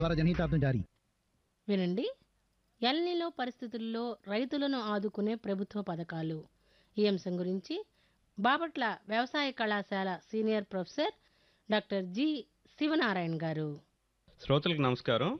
ద్వారా జనహితార్థం జారీ వినండి ఎల్నిలో పరిస్థితుల్లో రైతులను ఆదుకునే ప్రభుత్వ పథకాలు ఈ అంశం గురించి బాపట్ల వ్యవసాయ కళాశాల senior professor doctor G Sivanarayana గారు శ్రోతలకు నమస్కారం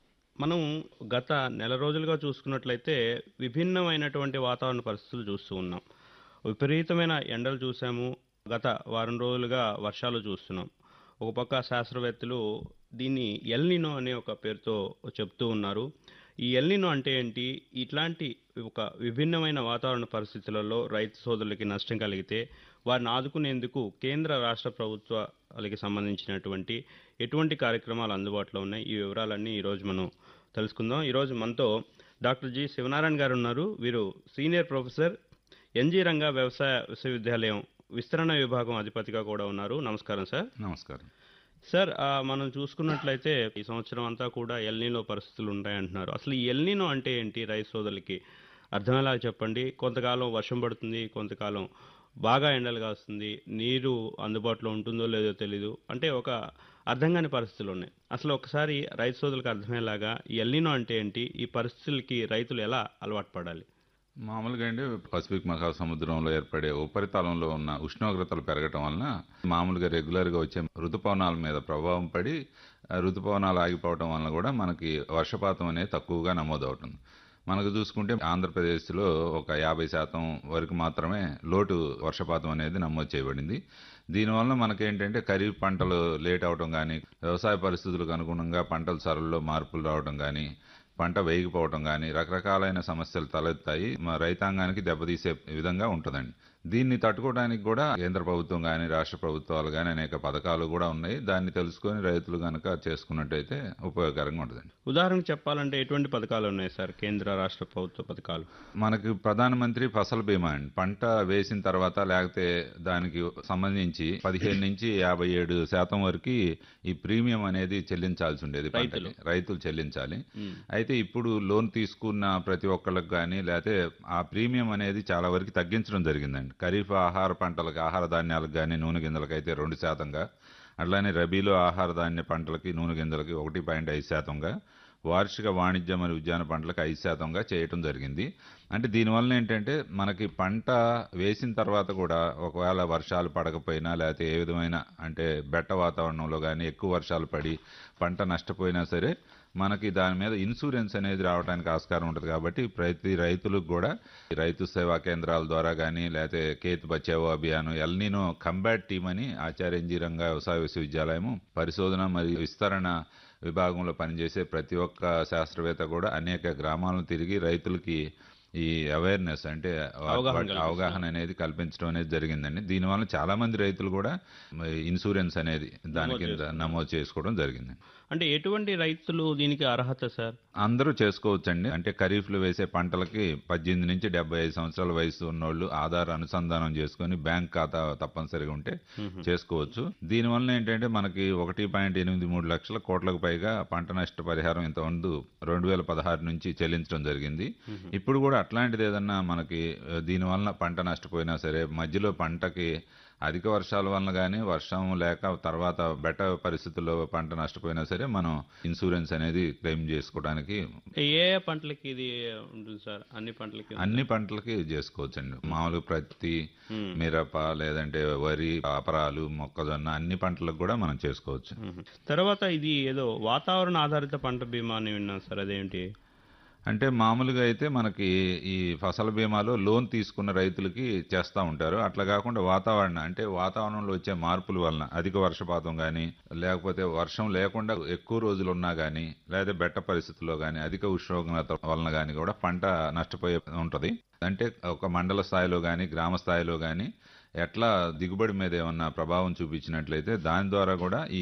మనం గత నెల రోజులుగా చూసుకున్నట్లయితే విభిన్నమైనటువంటి వాతావరణ పరిస్థితులు చూస్తూ ఉన్నాం విపరీతమైన ఎండలు చూసాము గత వారం రోజులుగా వర్షాలు చూస్తున్నాం ఒక పక్క శాస్త్రవేత్తలు దీన్ని ఎల్నినో అనే ఒక పేరుతో చెప్తూ ఉన్నారు ఈ ఎల్నినో అంటే ఏంటి ఇట్లాంటి ఒక విభిన్నమైన వాతావరణ పరిస్థితులలో రైతు సోదరులకి నష్టం కలిగితే వారిని ఆదుకునేందుకు కేంద్ర రాష్ట్ర ప్రభుత్వాలకి సంబంధించినటువంటి ఎటువంటి కార్యక్రమాలు అందుబాటులో ఉన్నాయి ఈ వివరాలన్నీ ఈరోజు మనం తెలుసుకుందాం ఈరోజు మనతో డాక్టర్ జి శివనారాయణ గారు ఉన్నారు వీరు సీనియర్ ప్రొఫెసర్ ఎన్జీ రంగా వ్యవసాయ విశ్వవిద్యాలయం విస్తరణ విభాగం అధిపతిగా కూడా ఉన్నారు నమస్కారం సార్ నమస్కారం సార్ ఆ, మనం చూసుకున్నట్లయితే ఈ సంవత్సరం అంతా కూడా ఎల్నీలో పరిస్థితులు ఉంటాయంటున్నారు అసలు ఈ ఎల్నీనో అంటే ఏంటి రైతు సోదరులకి అర్థమయ్యేలా చెప్పండి కొంతకాలం వర్షం పడుతుంది కొంతకాలం బాగా ఎండలు కాస్తుంది నీరు అందుబాటులో ఉంటుందో లేదో తెలీదు అంటే ఒక అర్థం కాని పరిస్థితులు ఉన్నాయి అసలు ఒకసారి రైతు సోదరులకు అర్థమయ్యేలాగా ఈ ఎల్నీనో అంటే ఏంటి ఈ పరిస్థితులకి రైతులు ఎలా అలవాటు పడాలి మామూలుగా అండి పసిఫిక్ మహాసముద్రంలో ఏర్పడే ఉపరితలంలో ఉన్న ఉష్ణోగ్రతలు పెరగటం వలన మామూలుగా రెగ్యులర్గా వచ్చే ఋతుపవనాల మీద ప్రభావం పడి ఆ ఋతుపవనాలు ఆగిపోవటం వలన కూడా మనకి వర్షపాతం అనేది తక్కువగా నమోదవుతుంది మనకు చూసుకుంటే ఆంధ్రప్రదేశ్లో ఒక యాభై శాతం వరకు మాత్రమే లోటు వర్షపాతం అనేది నమోదు చేయబడింది దీనివల్ల మనకేంటంటే ఖరీఫ్ పంటలు లేట్ అవడం కానీ వ్యవసాయ పరిస్థితులకు అనుగుణంగా పంటల సరళలో మార్పులు రావడం కానీ పంట వేగిపోవటం కానీ రకరకాలైన సమస్యలు తలెత్తాయి మా రైతాంగానికి దెబ్బతీసే విధంగా ఉంటుందండి దీన్ని తట్టుకోవడానికి కూడా కేంద్ర ప్రభుత్వం కానీ రాష్ట్ర ప్రభుత్వాలు కానీ అనేక పథకాలు కూడా ఉన్నాయి దాన్ని తెలుసుకొని రైతులు కనుక చేసుకున్నట్టయితే ఉపయోగకరంగా ఉంటుందండి ఉదాహరణకు చెప్పాలంటే ఎటువంటి పథకాలు ఉన్నాయి సార్ కేంద్ర రాష్ట్ర ప్రభుత్వ పథకాలు మనకి ప్రధానమంత్రి ఫసల్ బీమా అండి పంట వేసిన తర్వాత లేకపోతే దానికి సంబంధించి పదిహేను నుంచి యాభై ఏడు శాతం వరకు ఈ ప్రీమియం అనేది చెల్లించాల్సి ఉండేది పంటకి. రైతులు. రైతులు చెల్లించాలి మ్మ్. అయితే ఇప్పుడు లోన్ తీసుకున్న ప్రతి ఒక్కళ్ళకి కానీ లేకపోతే ఆ ప్రీమియం అనేది చాలా వరకు తగ్గించడం జరిగిందండి ఖరీఫ్ ఆహార పంటలకు ఆహార ధాన్యాలకు కానీ నూనె గింజలకు అయితే రెండు శాతంగా అట్లానే రబీలో ఆహార ధాన్య పంటలకి నూనె గింజలకి ఒకటి పాయింట్ ఐదు శాతంగా వార్షిక వాణిజ్య మరియు ఉద్యాన పంటలకు ఐదు శాతంగా చేయటం జరిగింది అంటే దీనివల్ల ఏంటంటే మనకి పంట వేసిన తర్వాత కూడా ఒకవేళ వర్షాలు పడకపోయినా లేకపోతే ఏ విధమైన అంటే బెట్ట వాతావరణంలో కానీ ఎక్కువ వర్షాలు పడి పంట నష్టపోయినా సరే మనకి దాని మీద ఇన్సూరెన్స్ అనేది రావడానికి ఆస్కారం ఉంటుంది కాబట్టి ప్రతి రైతులకు కూడా ఈ రైతు సేవా కేంద్రాల ద్వారా కానీ లేకపోతే Khet Bachao Abhiyan El Nino combat team అని ఆచార్య ఎన్జీ రంగా వ్యవసాయ విశ్వవిద్యాలయము పరిశోధన మరియు విస్తరణ విభాగంలో పనిచేసే ప్రతి ఒక్క శాస్త్రవేత్త కూడా అనేక గ్రామాలను తిరిగి రైతులకి ఈ అవేర్నెస్ అంటే వా- అవగాహన వాటి కల్పిస్తారు. అవగాహన అనేది కల్పించడం అనేది జరిగిందండి దీనివల్ల చాలా మంది రైతులు కూడా మరి ఇన్సూరెన్స్ అనేది దాని నమోదు కింద చేసుకున్నారు. నమోదు చేసుకోవడం జరిగింది అంటే ఎటువంటి రైతులు దీనికి అర్హత సార్ అందరూ చేసుకోవచ్చండి అంటే ఖరీఫ్లో వేసే పంటలకి పద్దెనిమిది నుంచి డెబ్బై ఐదు సంవత్సరాల వయసు ఉన్నోళ్ళు ఆధార్ అనుసంధానం చేసుకొని బ్యాంక్ ఖాతా తప్పనిసరిగా ఉంటే చేసుకోవచ్చు దీనివల్ల ఏంటంటే మనకి ఒకటి పాయింట్ ఎనిమిది మూడు లక్షల కోట్లకు పైగా పంట నష్ట పరిహారం ఇంతకుముందు రెండు వేల పదహారు నుంచి చెల్లించడం జరిగింది ఇప్పుడు కూడా అట్లాంటిది ఏదన్నా మనకి ఆ, దీనివల్ల పంట నష్టపోయినా సరే మధ్యలో పంటకి అధిక వర్షాల వలన కానీ వర్షం లేక తర్వాత బెట పరిస్థితుల్లో పంట నష్టపోయినా సరే మనం ఇన్సూరెన్స్ అనేది క్లెయిమ్ చేసుకోవడానికి ఏ ఏ పంటలకి ఇది ఉంటుంది సార్ అన్ని పంటలకి ఉందా? అన్ని పంటలకి చేసుకోవచ్చండి మామూలు ప్రత్తి మ్మ్. మిరప లేదంటే వరి అపరాలు మొక్కజొన్న అన్ని పంటలకు కూడా మనం చేసుకోవచ్చు మ్మ్. తర్వాత ఇది ఏదో వాతావరణ ఆధారిత పంట బీమా అని విన్నాను సార్ అదేంటి అంటే మామూలుగా అయితే మనకి ఈ ఫసల్ బీమాలో లోన్ తీసుకున్న రైతులకి చేస్తూ ఉంటారు అట్లా కాకుండా వాతావరణం అంటే వాతావరణంలో వచ్చే మార్పుల వలన అధిక వర్షపాతం కానీ లేకపోతే వర్షం లేకుండా ఎక్కువ రోజులు ఉన్నా కానీ లేదా బెట్ట పరిస్థితుల్లో కానీ అధిక ఉష్ణోగ్రత వలన కానీ కూడా పంట నష్టపోయే ఉంటుంది అంటే ఒక మండల స్థాయిలో కానీ గ్రామ స్థాయిలో కానీ ఎట్లా దిగుబడి మీద ఏమన్నా ప్రభావం చూపించినట్లయితే దాని ద్వారా కూడా ఈ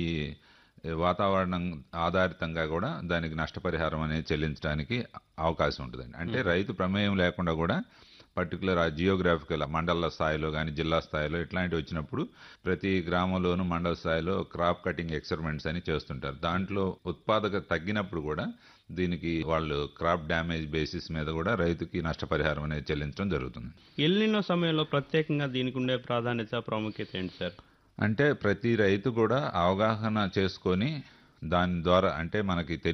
వాతావరణం ఆధారితంగా కూడా దానికి నష్టపరిహారం అనేది చెల్లించడానికి అవకాశం ఉంటుందండి అంటే రైతు ప్రమేయం లేకుండా కూడా పర్టికులర్ ఆ జియోగ్రాఫికల్ మండల స్థాయిలో కానీ జిల్లా స్థాయిలో ఇట్లాంటివి వచ్చినప్పుడు ప్రతి గ్రామంలోనూ మండల స్థాయిలో క్రాప్ కటింగ్ ఎక్స్పెరిమెంట్స్ అని చేస్తుంటారు దాంట్లో ఉత్పాదక తగ్గినప్పుడు కూడా దీనికి వాళ్ళు క్రాప్ డ్యామేజ్ బేసిస్ మీద కూడా రైతుకి నష్టపరిహారం అనేది చెల్లించడం జరుగుతుంది ఎల్నినో సమయంలో ప్రత్యేకంగా దీనికి ఉండే ప్రాధాన్యత ప్రాముఖ్యత ఏంటి సార్ అంటే ప్రతి రైతు కూడా అవగాహన చేసుకొని దాని ద్వారా అంటే మనకి